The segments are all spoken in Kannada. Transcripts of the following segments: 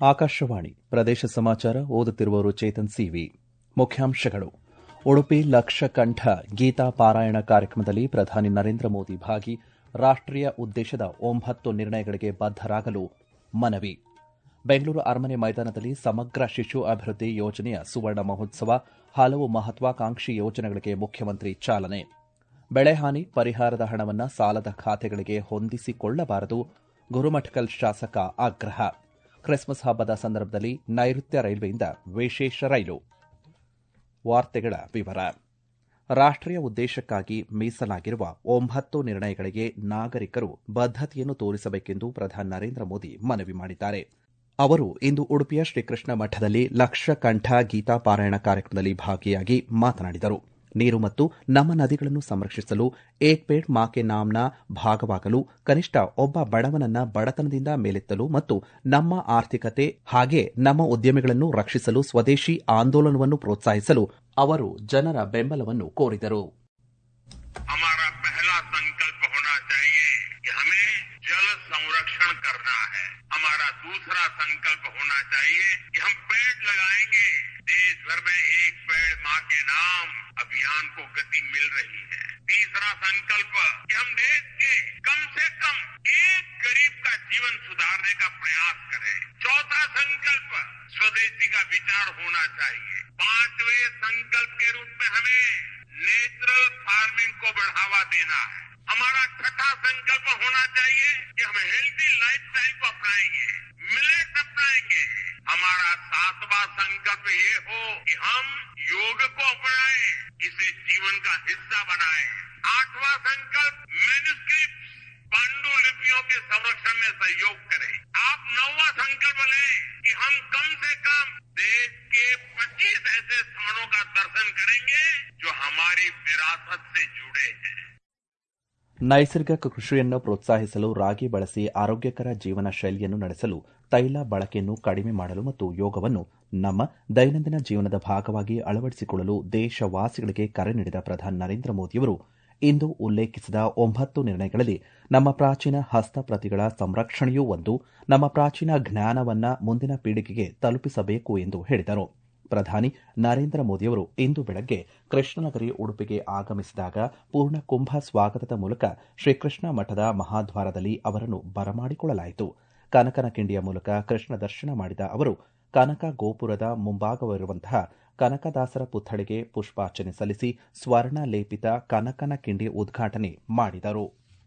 ಆಕಾಶವಾಣಿ ಪ್ರದೇಶ ಸಮಾಚಾರ ಓದುತ್ತಿರುವವರು ಚೇತನ್ ಸಿವಿ ಮುಖ್ಯಾಂಶಗಳು ಉಡುಪಿ ಲಕ್ಷಕಂಠ ಗೀತಾ ಪಾರಾಯಣ ಕಾರ್ಯಕ್ರಮದಲ್ಲಿ ಪ್ರಧಾನಿ ನರೇಂದ್ರ ಮೋದಿ ಭಾಗಿ ರಾಷ್ಟೀಯ ಉದ್ದೇಶದ ಒಂಬತ್ತು ನಿರ್ಣಯಗಳಿಗೆ ಬದ್ದರಾಗಲು ಮನವಿ ಬೆಂಗಳೂರು ಅರಮನೆ ಮೈದಾನದಲ್ಲಿ ಸಮಗ್ರ ಶಿಶು ಅಭಿವೃದ್ಧಿ ಯೋಜನೆಯ ಸುವರ್ಣ ಮಹೋತ್ಸವ ಹಲವು ಮಹತ್ವಾಕಾಂಕ್ಷಿ ಯೋಜನೆಗಳಿಗೆ ಮುಖ್ಯಮಂತ್ರಿ ಚಾಲನೆ ಬೆಳೆಹಾನಿ ಪರಿಹಾರದ ಹಣವನ್ನು ಸಾಲದ ಖಾತೆಗಳಿಗೆ ಹೊಂದಿಸಿಕೊಳ್ಳಬಾರದು ಗುರುಮಠಕಲ್ ಶಾಸಕ ಆಗ್ರಹ ಕ್ರಿಸ್ಮಸ್ ಹಬ್ಬದ ಸಂದರ್ಭದಲ್ಲಿ ನೈಋತ್ಯ ರೈಲ್ವೆಯಿಂದ ವಿಶೇಷ ರೈಲು ವಾರ್ತೆಗಳ ವಿವರ ರಾಷ್ಟೀಯ ಉದ್ದೇಶಕ್ಕಾಗಿ ಮೀಸಲಾಗಿರುವ ಒಂಬತ್ತು ನಿರ್ಣಯಗಳಿಗೆ ನಾಗರಿಕರು ಬದ್ದತೆಯನ್ನು ತೋರಿಸಬೇಕೆಂದು ಪ್ರಧಾನಿ ನರೇಂದ್ರ ಮೋದಿ ಮನವಿ ಮಾಡಿದ್ದಾರೆ ಅವರು ಇಂದು ಉಡುಪಿಯ ಶ್ರೀಕೃಷ್ಣ ಮಠದಲ್ಲಿ ಲಕ್ಷಕಂಠ ಗೀತಾ ಪಾರಾಯಣ ಕಾರ್ಯಕ್ರಮದಲ್ಲಿ ಭಾಗಿಯಾಗಿ ಮಾತನಾಡಿದರು ನೀರು ಮತ್ತು ನಮ್ಮ ನದಿಗಳನ್ನು ಸಂರಕ್ಷಿಸಲು ಏಕ್ ಪೇಡ್ ಮಾಕೆ ನಾಮ್ನ ಭಾಗವಾಗಲು ಕನಿಷ್ಠ ಒಬ್ಬ ಬಡವನನ್ನ ಬಡತನದಿಂದ ಮೇಲೆತ್ತಲು ಮತ್ತು ನಮ್ಮ ಆರ್ಥಿಕತೆ ಹಾಗೆ ನಮ್ಮ ಉದ್ಯಮಿಗಳನ್ನು ರಕ್ಷಿಸಲು ಸ್ವದೇಶಿ ಆಂದೋಲನವನ್ನು ಪ್ರೋತ್ಸಾಹಿಸಲು ಅವರು ಜನರ ಬೆಂಬಲವನ್ನು ಕೋರಿದರು हमारा पहला संकल्प होना चाहिए कि हमें जल संरक्षण करना है हमारा दूसरा संकल्प होना चाहिए कि हम पेड़ लगाएंगे देश भर में एक पेड़ माँ के नाम अभियान को गति मिल रही है तीसरा संकल्प कि हम देश के कम से कम एक गरीब का जीवन सुधारने का प्रयास करें चौथा संकल्प स्वदेशी का विचार होना चाहिए पांचवें संकल्प के रूप में हमें नेचुरल फार्मिंग को बढ़ावा देना है हमारा छठा संकल्प होना चाहिए कि हम हेल्थी लाइफस्टाइल को अपनाएंगे मिलेट अपनाएंगे हमारा सातवां संकल्प ये हो कि हम योग को अपनाएं इसे जीवन का हिस्सा बनाएं आठवां संकल्प मैन्युस्क्रिप्ट पांडुलिपियों के संरक्षण में सहयोग करें आप नौवा संकल्प लें कि हम कम से कम देश के 25 ऐसे स्थानों का दर्शन करेंगे जो हमारी विरासत से जुड़े हैं ನೈಸರ್ಗಿಕ ಕೃಷಿಯನ್ನು ಪ್ರೋತ್ಸಾಹಿಸಲು ರಾಗಿ ಬಳಸಿ ಆರೋಗ್ಯಕರ ಜೀವನ ಶೈಲಿಯನ್ನು ನಡೆಸಲು ತೈಲ ಬಳಕೆಯನ್ನು ಕಡಿಮೆ ಮಾಡಲು ಮತ್ತು ಯೋಗವನ್ನು ನಮ್ಮ ದೈನಂದಿನ ಜೀವನದ ಭಾಗವಾಗಿ ಅಳವಡಿಸಿಕೊಳ್ಳಲು ದೇಶವಾಸಿಗಳಿಗೆ ಕರೆ ನೀಡಿದ ಪ್ರಧಾನಿ ನರೇಂದ್ರ ಮೋದಿಯವರು ಇಂದು ಉಲ್ಲೇಖಿಸಿದ ಒಂಬತ್ತು ನಿರ್ಣಯಗಳಲ್ಲಿ ನಮ್ಮ ಪ್ರಾಚೀನ ಹಸ್ತಪ್ರತಿಗಳ ಸಂರಕ್ಷಣೆಯೂ ಒಂದು ನಮ್ಮ ಪ್ರಾಚೀನ ಜ್ಞಾನವನ್ನ ಮುಂದಿನ ಪೀಳಿಗೆಗೆ ತಲುಪಿಸಬೇಕು ಎಂದು ಹೇಳಿದರು ಪ್ರಧಾನಿ ನರೇಂದ್ರ ಮೋದಿಯವರು ಇಂದು ಬೆಳಗ್ಗೆ ಕೃಷ್ಣನಗರಿ ಉಡುಪಿಗೆ ಆಗಮಿಸಿದಾಗ ಪೂರ್ಣ ಕುಂಭ ಸ್ವಾಗತದ ಮೂಲಕ ಶ್ರೀಕೃಷ್ಣ ಮಠದ ಮಹಾದ್ವಾರದಲ್ಲಿ ಅವರನ್ನು ಬರಮಾಡಿಕೊಳ್ಳಲಾಯಿತು ಕನಕನ ಕಿಂಡಿಯ ಮೂಲಕ ಕೃಷ್ಣ ದರ್ಶನ ಮಾಡಿದ ಅವರು ಕನಕ ಗೋಪುರದ ಮುಂಭಾಗವಿರುವಂತಹ ಕನಕದಾಸರ ಪುತ್ಥಳಿಗೆ ಪುಷ್ಪಾರ್ಚನೆ ಸಲ್ಲಿಸಿ ಸ್ವರ್ಣ ಲೇಪಿತ ಕನಕನ ಕಿಂಡಿ ಉದ್ಘಾಟನೆ ಮಾಡಿದರು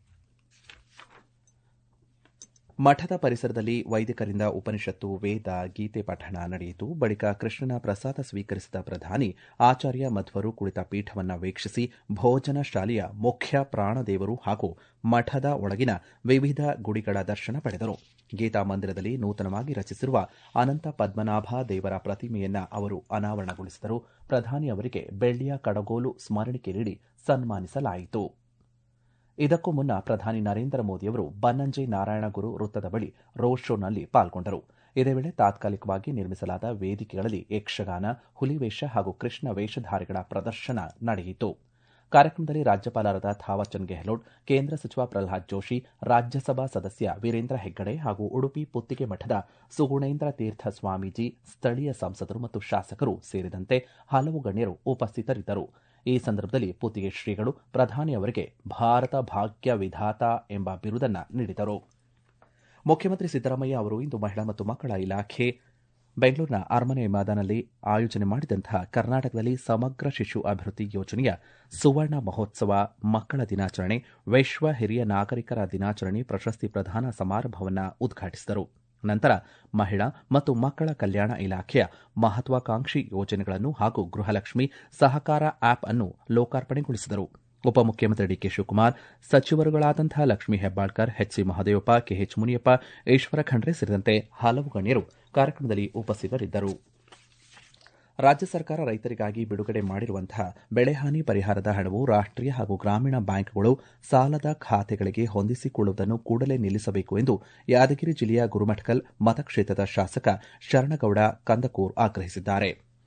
ಮಠದ ಪರಿಸರದಲ್ಲಿ ವೈದಿಕರಿಂದ ಉಪನಿಷತ್ತು ವೇದ ಗೀತೆ ಪಠಣ ನಡೆಯಿತು ಬಳಿಕ ಕೃಷ್ಣನ ಪ್ರಸಾದ ಸ್ವೀಕರಿಸಿದ ಪ್ರಧಾನಿ ಆಚಾರ್ಯ ಮಧ್ವರು ಕುಳಿತ ಪೀಠವನ್ನು ವೀಕ್ಷಿಸಿ ಭೋಜನ ಶಾಲೆಯ ಮುಖ್ಯ ಪ್ರಾಣದೇವರು ಹಾಗೂ ಮಠದ ಒಳಗಿನ ವಿವಿಧ ಗುಡಿಗಳ ದರ್ಶನ ಪಡೆದರು ಗೀತಾ ಮಂದಿರದಲ್ಲಿ ನೂತನವಾಗಿ ರಚಿಸಿರುವ ಅನಂತ ಪದ್ಮನಾಭ ದೇವರ ಪ್ರತಿಮೆಯನ್ನ ಅವರು ಅನಾವರಣಗೊಳಿಸಿದರು ಪ್ರಧಾನಿ ಅವರಿಗೆ ಬೆಳ್ಳಿಯ ಕಡಗೋಲು ಸ್ಮರಣಿಕೆ ನೀಡಿ ಸನ್ಮಾನಿಸಲಾಯಿತು ಇದಕ್ಕೂ ಮುನ್ನ ಪ್ರಧಾನಿ ನರೇಂದ್ರ ಮೋದಿಯವರು ಬನ್ನಂಜೆ ನಾರಾಯಣಗುರು ವೃತ್ತದ ಬಳಿ ರೋಡ್ ಶೋನಲ್ಲಿ ಪಾಲ್ಗೊಂಡರು ಇದೇ ವೇಳೆ ತಾತ್ಕಾಲಿಕವಾಗಿ ನಿರ್ಮಿಸಲಾದ ವೇದಿಕೆಗಳಲ್ಲಿ ಯಕ್ಷಗಾನ ಹುಲಿವೇಷ ಹಾಗೂ ಕೃಷ್ಣ ವೇಷಧಾರಿಗಳ ಪ್ರದರ್ಶನ ನಡೆಯಿತು ಕಾರ್ಯಕ್ರಮದಲ್ಲಿ ರಾಜ್ಯಪಾಲರಾದ ಥಾವರ್ಚಂದ್ ಗೆಹ್ಲೋಟ್ ಕೇಂದ್ರ ಸಚಿವ ಪ್ರಹ್ಲಾದ್ ಜೋಶಿ ರಾಜ್ಯಸಭಾ ಸದಸ್ಯ ವೀರೇಂದ್ರ ಹೆಗ್ಗಡೆ ಹಾಗೂ ಉಡುಪಿ ಪುತ್ತಿಗೆ ಮಠದ ಸುಗುಣೇಂದ್ರ ತೀರ್ಥ ಸ್ವಾಮೀಜಿ ಸ್ಥಳೀಯ ಸಂಸದರು ಮತ್ತು ಶಾಸಕರು ಸೇರಿದಂತೆ ಹಲವು ಗಣ್ಯರು ಉಪಸ್ಥಿತರಿದ್ದರು ಈ ಸಂದರ್ಭದಲ್ಲಿ ಪುತ್ತಿಗೆ ಶ್ರೀಗಳು ಪ್ರಧಾನಿ ಅವರಿಗೆ ಭಾರತ ಭಾಗ್ಯ ವಿಧಾತ ಎಂಬ ಬಿರುದನ್ನು ನೀಡಿದರು ಮುಖ್ಯಮಂತ್ರಿ ಸಿದ್ದರಾಮಯ್ಯ ಅವರು ಇಂದು ಮಹಿಳಾ ಮತ್ತು ಮಕ್ಕಳ ಇಲಾಖೆ ಬೆಂಗಳೂರಿನ ಅರಮನೆ ಮೈದಾನದಲ್ಲಿ ಆಯೋಜನೆ ಮಾಡಿದಂತಹ ಕರ್ನಾಟಕದಲ್ಲಿ ಸಮಗ್ರ ಶಿಶು ಅಭಿವೃದ್ಧಿ ಯೋಜನೆಯ ಸುವರ್ಣ ಮಹೋತ್ಸವ ಮಕ್ಕಳ ದಿನಾಚರಣೆ ವಿಶ್ವ ಹಿರಿಯ ನಾಗರಿಕರ ದಿನಾಚರಣೆ ಪ್ರಶಸ್ತಿ ಪ್ರದಾನ ಸಮಾರಂಭವನ್ನು ಉದ್ಘಾಟಿಸಿದರು ನಂತರ ಮಹಿಳಾ ಮತ್ತು ಮಕ್ಕಳ ಕಲ್ಯಾಣ ಇಲಾಖೆಯ ಮಹತ್ವಾಕಾಂಕ್ಷಿ ಯೋಜನೆಗಳನ್ನು ಹಾಗೂ ಗೃಹಲಕ್ಷ್ಮಿ ಸಹಕಾರ ಆಪ್ ಅನ್ನು ಲೋಕಾರ್ಪಣೆಗೊಳಿಸಿದರು ಉಪಮುಖ್ಯಮಂತ್ರಿ ಡಿಕೆ ಶಿವಕುಮಾರ್ ಸಚಿವರುಗಳಾದಂತಹ ಲಕ್ಷ್ಮೀ ಹೆಬ್ಬಾಳ್ಕರ್ ಎಚ್ಸಿ ಮಹದೇವಪ್ಪ ಕೆಎಚ್ ಮುನಿಯಪ್ಪ ಈಶ್ವರ ಖಂಡ್ರೆ ಸೇರಿದಂತೆ ಹಲವು ಗಣ್ಯರು ಕಾರ್ಯಕ್ರಮದಲ್ಲಿ ಉಪಸ್ಥಿತರಿದ್ದರು ರಾಜ್ಯ ಸರ್ಕಾರ ರೈತರಿಗಾಗಿ ಬಿಡುಗಡೆ ಮಾಡಿರುವಂತಹ ಬೆಳೆಹಾನಿ ಪರಿಹಾರದ ಹಣವು ರಾಷ್ಟೀಯ ಹಾಗೂ ಗ್ರಾಮೀಣ ಬ್ಯಾಂಕ್ಗಳು ಸಾಲದ ಖಾತೆಗಳಿಗೆ ಹೊಂದಿಸಿಕೊಳ್ಳುವುದನ್ನು ಕೂಡಲೇ ನಿಲ್ಲಿಸಬೇಕು ಎಂದು ಯಾದಗಿರಿ ಜಿಲ್ಲೆಯ ಗುರುಮಠಕಲ್ ಮತಕ್ಷೇತ್ರದ ಶಾಸಕ ಶರಣಗೌಡ ಕಂದಕೂರ್ ಆಗ್ರಹಿಸಿದ್ದಾರೆ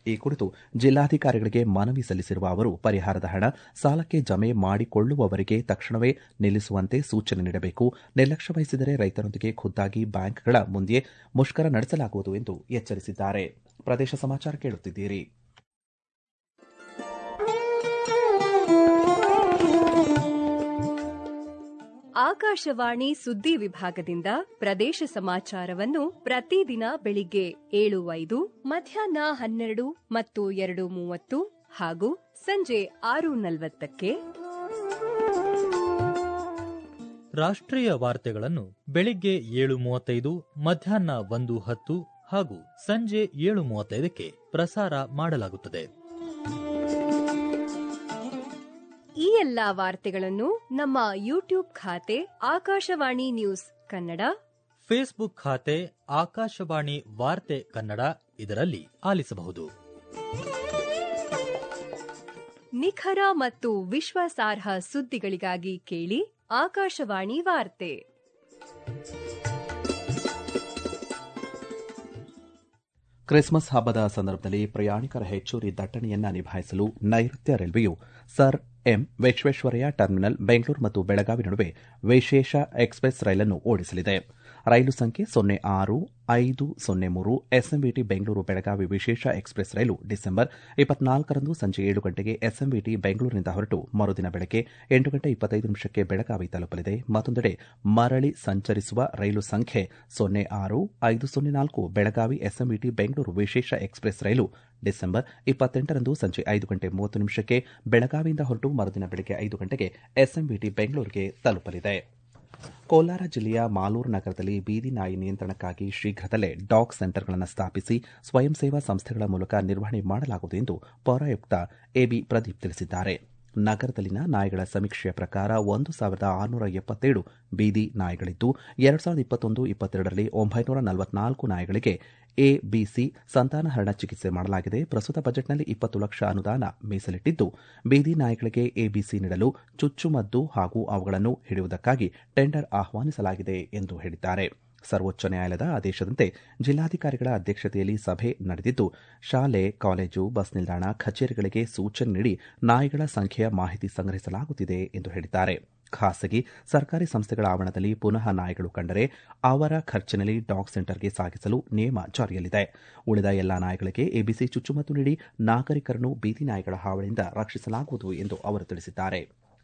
ಈ ಕುರಿತು ಜಿಲ್ಲಾಧಿಕಾರಿಗಳಿಗೆ ಮನವಿ ಸಲ್ಲಿಸಿರುವ ಅವರು ಪರಿಹಾರದ ಹಣ ಸಾಲಕ್ಕೆ ಜಮೆ ಮಾಡಿಕೊಳ್ಳುವವರಿಗೆ ತಕ್ಷಣವೇ ನಿಲ್ಲಿಸುವಂತೆ ಸೂಚನೆ ನೀಡಬೇಕು ನಿರ್ಲಕ್ಷ್ಯ ವಹಿಸಿದರೆ ರೈತರೊಂದಿಗೆ ಖುದ್ದಾಗಿ ಬ್ಯಾಂಕ್ಗಳ ಮುಂದೆ ಮುಷ್ಕರ ನಡೆಸಲಾಗುವುದು ಎಂದು ಎಚ್ಚರಿಸಿದ್ದಾರೆ ಪ್ರದೇಶ ಸಮಾಚಾರ ಕೇಳುತ್ತಿದ್ದೀರಿ ಆಕಾಶವಾಣಿ ಸುದ್ದಿ ವಿಭಾಗದಿಂದ ಪ್ರದೇಶ ಸಮಾಚಾರವನ್ನು ಪ್ರತಿದಿನ ಬೆಳಿಗ್ಗೆ ಏಳು ಐದು ಮಧ್ಯಾಹ್ನ ಹನ್ನೆರಡು ಮತ್ತು ಎರಡು ಮೂವತ್ತು ಹಾಗೂ ಸಂಜೆ ಆರು ನಲವತ್ತಕ್ಕೆ ರಾಷ್ಟ್ರೀಯ ವಾರ್ತೆಗಳನ್ನು ಬೆಳಿಗ್ಗೆ ಏಳು ಮೂವತ್ತೈದು ಮಧ್ಯಾಹ್ನ ಒಂದು ಹತ್ತು ಹಾಗೂ ಸಂಜೆ ಏಳು ಮೂವತ್ತೈದಕ್ಕೆ ಪ್ರಸಾರ ಮಾಡಲಾಗುತ್ತದೆ ಈ ಎಲ್ಲಾ ವಾರ್ತೆಗಳನ್ನು ನಮ್ಮ ಯೂಟ್ಯೂಬ್ ಖಾತೆ ಆಕಾಶವಾಣಿ ನ್ಯೂಸ್ ಕನ್ನಡ ಫೇಸ್ಬುಕ್ ಖಾತೆ ಆಕಾಶವಾಣಿ ವಾರ್ತೆ ಕನ್ನಡ ಇದರಲ್ಲಿ ಆಲಿಸಬಹುದು ನಿಖರ ಮತ್ತು ವಿಶ್ವಾಸಾರ್ಹ ಸುದ್ದಿಗಳಿಗಾಗಿ ಕೇಳಿ ಆಕಾಶವಾಣಿ ವಾರ್ತೆ ಕ್ರಿಸ್ಮಸ್ ಹಬ್ಬದ ಸಂದರ್ಭದಲ್ಲಿ ಪ್ರಯಾಣಿಕರ ಹೆಚ್ಚುವರಿ ದಟ್ಟಣೆಯನ್ನ ನಿಭಾಯಿಸಲು ನೈಋತ್ಯ ರೈಲ್ವೆಯು sir M Visvesvaraya terminal Bengaluru ಮತ್ತು ಬೆಳಗಾವಿ ನಡುವೆ ವಿಶೇಷ ಎಕ್ಸ್ಪ್ರೆಸ್ ರೈಲನ್ನು ಓಡಿಸಲಿದೆ ರೈಲು ಸಂಖ್ಯೆ ಸೊನ್ನೆ ಆರು ಐದು ಸೊನ್ನೆ ಮೂರು ಎಸ್ಎಂವಿಟಿ ಬೆಂಗಳೂರು ಬೆಳಗಾವಿ ವಿಶೇಷ ಎಕ್ಸ್ಪ್ರೆಸ್ ರೈಲು ಡಿಸೆಂಬರ್ ಇಪ್ಪತ್ನಾಲ್ಕರಂದು ಸಂಜೆ ಏಳು ಗಂಟೆಗೆ ಎಸ್ಎಂವಿಟಿ ಬೆಂಗಳೂರಿನಿಂದ ಹೊರಟು ಮರುದಿನ ಬೆಳಗ್ಗೆ ಎಂಟು ಗಂಟೆ ಇಪ್ಪತ್ತೈದು ನಿಮಿಷಕ್ಕೆ ಬೆಳಗಾವಿ ತಲುಪಲಿದೆ ಮತ್ತೊಂದೆಡೆ ಮರಳಿ ಸಂಚರಿಸುವ ರೈಲು ಸಂಖ್ಯೆ ಸೊನ್ನೆ ಆರು ಐದು ಸೊನ್ನೆ ನಾಲ್ಕು ಬೆಳಗಾವಿ ಎಸ್ಎಂವಿಟಿ ಬೆಂಗಳೂರು ವಿಶೇಷ ಎಕ್ಸ್ಪ್ರೆಸ್ ರೈಲು ಡಿಸೆಂಬರ್ ಇಪ್ಪತ್ತೆಂಟರಂದು ಸಂಜೆ ಐದು ಗಂಟೆ ಮೂವತ್ತು ನಿಮಿಷಕ್ಕೆ ಬೆಳಗಾವಿಯಿಂದ ಹೊರಟು ಮರುದಿನ ಬೆಳಗ್ಗೆ ಐದು ಗಂಟೆಗೆ ಎಸ್ಎಂವಿಟಿ ಬೆಂಗಳೂರಿಗೆ ತಲುಪಲಿದೆ ಕೋಲಾರ ಜಿಲ್ಲೆಯ ಮಾಲೂರು ನಗರದಲ್ಲಿ ಬೀದಿ ನಾಯಿ ನಿಯಂತ್ರಣಕ್ಕಾಗಿ ಶೀಘ್ರದಲ್ಲೇ ಡಾಗ್ ಸೆಂಟರ್ಗಳನ್ನು ಸ್ಥಾಪಿಸಿ ಸ್ವಯಂ ಸೇವಾ ಸಂಸ್ಥೆಗಳ ಮೂಲಕ ನಿರ್ವಹಣೆ ಮಾಡಲಾಗುವುದು ಎಂದು ಪೌರಾಯುಕ್ತ ಎಬಿ ಪ್ರದೀಪ್ ತಿಳಿಸಿದ್ದಾರೆ ನಗರದಲ್ಲಿನ ನಾಯಿಗಳ ಸಮೀಕ್ಷೆಯ ಪ್ರಕಾರ ಒಂದು ಸಾವಿರದ ಆರುನೂರ ಎಪ್ಪತ್ತೇಳು ಬೀದಿ ನಾಯಿಗಳಿದ್ದು ಎರಡು ಸಾವಿರದ ಇಪ್ಪತ್ತೊಂದು ಇಪ್ಪತ್ತೆರಡರಲ್ಲಿ ಒಂಬೈನೂರ ನಲವತ್ನಾಲ್ಕು ನಾಯಿಗಳಿಗೆ ಎಬಿಸಿ ಸಂತಾನಹರಣ ಚಿಕಿತ್ಸೆ ಮಾಡಲಾಗಿದೆ ಪ್ರಸ್ತುತ ಬಜೆಟ್ನಲ್ಲಿ ಇಪ್ಪತ್ತು ಲಕ್ಷ ಅನುದಾನ ಮೀಸಲಿಟ್ಟಿದ್ದು ಬೀದಿ ನಾಯಿಗಳಿಗೆ ಎಬಿಸಿ ನೀಡಲು ಚುಚ್ಚುಮದ್ದು ಹಾಗೂ ಅವುಗಳನ್ನು ಹಿಡಿಯುವುದಕ್ಕಾಗಿ ಟೆಂಡರ್ ಆಹ್ವಾನಿಸಲಾಗಿದೆ ಎಂದು ಹೇಳಿದ್ದಾರೆ ಸರ್ವೋಚ್ಚ ನ್ಯಾಯಾಲಯದ ಆದೇಶದಂತೆ ಜಿಲ್ಲಾಧಿಕಾರಿಗಳ ಅಧ್ಯಕ್ಷತೆಯಲ್ಲಿ ಸಭೆ ನಡೆದಿದ್ದು ಶಾಲೆ ಕಾಲೇಜು ಬಸ್ ನಿಲ್ದಾಣ ಕಚೇರಿಗಳಿಗೆ ಸೂಚನೆ ನೀಡಿ ನಾಯಿಗಳ ಸಂಖ್ಯೆಯ ಮಾಹಿತಿ ಸಂಗ್ರಹಿಸಲಾಗುತ್ತಿದೆ ಎಂದು ಹೇಳಿದ್ದಾರೆ ಖಾಸಗಿ ಸರ್ಕಾರಿ ಸಂಸ್ಥೆಗಳ ಆವರಣದಲ್ಲಿ ಪುನಃ ನಾಯಿಗಳು ಕಂಡರೆ ಅವರ ಖರ್ಚಿನಲ್ಲಿ ಡಾಗ್ ಸೆಂಟರ್ಗೆ ಸಾಗಿಸಲು ನಿಯಮ ಜಾರಿಯಲ್ಲಿದೆ ಉಳಿದ ಎಲ್ಲಾ ನಾಯಿಗಳಿಗೆ ಎಬಿಸಿ ಚುಚ್ಚುಮದ್ದು ನೀಡಿ ನಾಗರಿಕರನ್ನು ಬೀದಿ ನಾಯಿಗಳ ಹಾವಳಿಯಿಂದ ರಕ್ಷಿಸಲಾಗುವುದು ಎಂದು ಅವರು ತಿಳಿಸಿದ್ದಾರೆ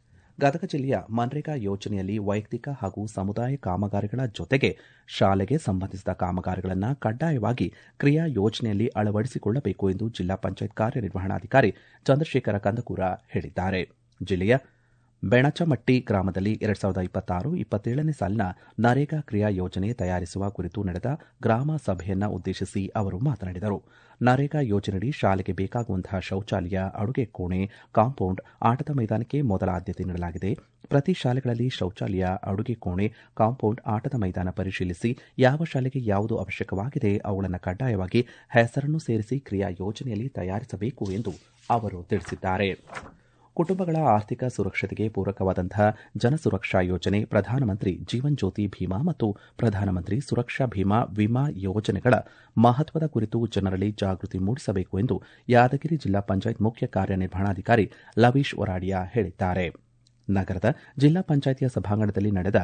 ಗದಗ ಜಿಲ್ಲೆಯ ಮನ್ರೇಗಾ ಯೋಜನೆಯಲ್ಲಿ ವೈಯಕ್ತಿಕ ಹಾಗೂ ಸಮುದಾಯ ಕಾಮಗಾರಿಗಳ ಜೊತೆಗೆ ಶಾಲೆಗೆ ಸಂಬಂಧಿಸಿದ ಕಾಮಗಾರಿಗಳನ್ನು ಕಡ್ಡಾಯವಾಗಿ ಕ್ರಿಯಾ ಯೋಜನೆಯಲ್ಲಿ ಅಳವಡಿಸಿಕೊಳ್ಳಬೇಕು ಎಂದು ಜಿಲ್ಲಾ ಪಂಚಾಯತ್ ಕಾರ್ಯನಿರ್ವಹಣಾಧಿಕಾರಿ ಚಂದ್ರಶೇಖರ ಕಂದಕೂರ ಹೇಳಿದ್ದಾರೆ ಜಿಲ್ಲೆಯ ಬೆಣಚಮಟ್ಟಿ ಗ್ರಾಮದಲ್ಲಿ ಎರಡ್ ಸಾವಿರದ ಇಪ್ಪತ್ತಾರು ಇಪ್ಪತ್ತೇಳನೇ ಸಾಲಿನ ನರೇಗಾ ಕ್ರಿಯಾ ಯೋಜನೆ ತಯಾರಿಸುವ ಕುರಿತು ನಡೆದ ಗ್ರಾಮ ಸಭೆಯನ್ನ ಉದ್ದೇಶಿಸಿ ಅವರು ಮಾತನಾಡಿದರು ನರೇಗಾ ಯೋಜನೆಯಡಿ ಶಾಲೆಗೆ ಬೇಕಾಗುವಂತಹ ಶೌಚಾಲಯ ಅಡುಗೆ ಕೋಣೆ ಕಾಂಪೌಂಡ್ ಆಟದ ಮೈದಾನಕ್ಕೆ ಮೊದಲ ಆದ್ಯತೆ ನೀಡಲಾಗಿದೆ ಪ್ರತಿ ಶಾಲೆಗಳಲ್ಲಿ ಶೌಚಾಲಯ ಅಡುಗೆ ಕೋಣೆ ಕಾಂಪೌಂಡ್ ಆಟದ ಮೈದಾನ ಪರಿಶೀಲಿಸಿ ಯಾವ ಶಾಲೆಗೆ ಯಾವುದು ಅವಶ್ಯಕವಾಗಿದೆ ಅವುಗಳನ್ನು ಕಡ್ಡಾಯವಾಗಿ ಹೆಸರನ್ನು ಸೇರಿಸಿ ಕ್ರಿಯಾ ಯೋಜನೆಯಲ್ಲಿ ತಯಾರಿಸಬೇಕು ಎಂದು ಅವರು ತಿಳಿಸಿದ್ದಾರೆ ಕುಟುಂಬಗಳ ಆರ್ಥಿಕ ಸುರಕ್ಷತೆಗೆ ಪೂರಕವಾದಂತಹ ಜನಸುರಕ್ಷಾ ಯೋಜನೆ ಪ್ರಧಾನಮಂತ್ರಿ ಜೀವನ್ ಜ್ಯೋತಿ ಭೀಮಾ ಮತ್ತು ಪ್ರಧಾನಮಂತ್ರಿ ಸುರಕ್ಷಾ ಭೀಮಾ ವಿಮಾ ಯೋಜನೆಗಳ ಮಹತ್ವದ ಕುರಿತು ಜನರಲ್ಲಿ ಜಾಗೃತಿ ಮೂಡಿಸಬೇಕು ಎಂದು ಯಾದಗಿರಿ ಜಿಲ್ಲಾ ಪಂಚಾಯತ್ ಮುಖ್ಯ ಕಾರ್ಯನಿರ್ವಹಣಾಧಿಕಾರಿ ಲವೀಶ್ ಒರಾಡಿಯಾ ಹೇಳಿದ್ದಾರೆ ನಗರದ ಜಿಲ್ಲಾ ಪಂಚಾಯಿತಿಯ ಸಭಾಂಗಣದಲ್ಲಿ ನಡೆದ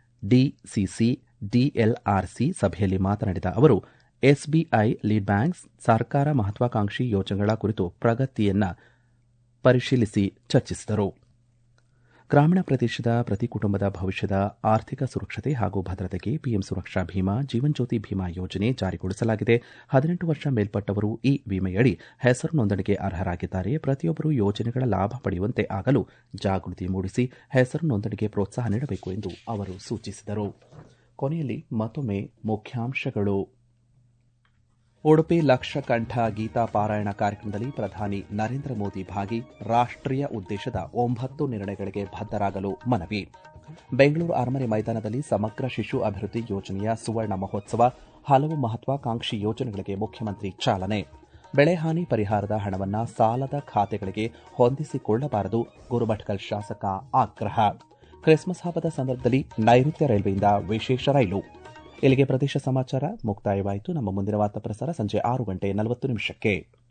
ಡಿಸಿಸಿ ಡಿಎಲ್ಆರ್ಸಿ ಸಭೆಯಲ್ಲಿ ಮಾತನಾಡಿದ ಅವರು ಎಸ್ಬಿಐ ಲೀಡ್ ಬ್ಯಾಂಕ್ಸ್ ಸರ್ಕಾರ ಮಹತ್ವಾಕಾಂಕ್ಷಿ ಯೋಜನೆಗಳ ಕುರಿತು ಪ್ರಗತಿಯನ್ನ ಪರಿಶೀಲಿಸಿ ಚರ್ಚಿಸಿದರು ಗ್ರಾಮೀಣ ಪ್ರದೇಶದ ಪ್ರತಿ ಕುಟುಂಬದ ಭವಿಷ್ಯದ ಆರ್ಥಿಕ ಸುರಕ್ಷತೆ ಹಾಗೂ ಭದ್ರತೆಗೆ ಪಿಎಂ ಸುರಕ್ಷಾ ಭೀಮಾ ಜೀವನ್ ಜ್ಯೋತಿ ಭೀಮಾ ಯೋಜನೆ ಜಾರಿಗೊಳಿಸಲಾಗಿದೆ ಹದಿನೆಂಟು ವರ್ಷ ಮೇಲ್ಪಟ್ಟವರು ಈ ವಿಮೆಯಡಿ ಹೆಸರು ನೋಂದಣಿಗೆ ಅರ್ಹರಾಗಿದ್ದಾರೆ ಪ್ರತಿಯೊಬ್ಬರು ಯೋಜನೆಗಳ ಲಾಭ ಪಡೆಯುವಂತೆ ಆಗಲು ಜಾಗೃತಿ ಮೂಡಿಸಿ ಹೆಸರು ನೋಂದಣಿಗೆ ಪ್ರೋತ್ಸಾಹ ನೀಡಬೇಕು ಎಂದು ಅವರು ಸೂಚಿಸಿದರು ಕೊನೆಯಲ್ಲಿ ಮತ್ತೊಮ್ಮೆ ಮುಖ್ಯಾಂಶಗಳು ಉಡುಪಿ ಲಕ್ಷಕಂಠ ಗೀತಾ ಪಾರಾಯಣ ಕಾರ್ಯಕ್ರಮದಲ್ಲಿ ಪ್ರಧಾನಿ ನರೇಂದ್ರ ಮೋದಿ ಭಾಗಿ ರಾಷ್ಟ್ರೀಯ ಉದ್ದೇಶದ ಒಂಬತ್ತು ನಿರ್ಣಯಗಳಿಗೆ ಬದ್ಧರಾಗಲು ಮನವಿ ಬೆಂಗಳೂರು ಅರಮನೆ ಮೈದಾನದಲ್ಲಿ ಸಮಗ್ರ ಶಿಶು ಅಭಿವೃದ್ಧಿ ಯೋಜನೆಯ ಸುವರ್ಣ ಮಹೋತ್ಸವ ಹಲವು ಮಹತ್ವಾಕಾಂಕ್ಷಿ ಯೋಜನೆಗಳಿಗೆ ಮುಖ್ಯಮಂತ್ರಿ ಚಾಲನೆ ಬೆಳೆ ಹಾನಿ ಪರಿಹಾರದ ಹಣವನ್ನ ಸಾಲದ ಖಾತೆಗಳಿಗೆ ಹೊಂದಿಸಿಕೊಳ್ಳಬಾರದು ಗುರುಭಟ್ಕಲ್ ಶಾಸಕ ಆಗ್ರಹ ಕ್ರಿಸ್ಮಸ್ ಹಬ್ಬದ ಸಂದರ್ಭದಲ್ಲಿ ನೈಋತ್ಯ ರೈಲ್ವೆಯಿಂದ ವಿಶೇಷ ರೈಲು ಇಲ್ಲಿಗೆ ಪ್ರದೇಶ ಸಮಾಚಾರ ಮುಕ್ತಾಯವಾಯಿತು ನಮ್ಮ ಮುಂದಿನ ವಾರ್ತಾ ಪ್ರಸಾರ ಸಂಜೆ ಆರು ಗಂಟೆ ನಲವತ್ತು ನಿಮಿಷಕ್ಕೆ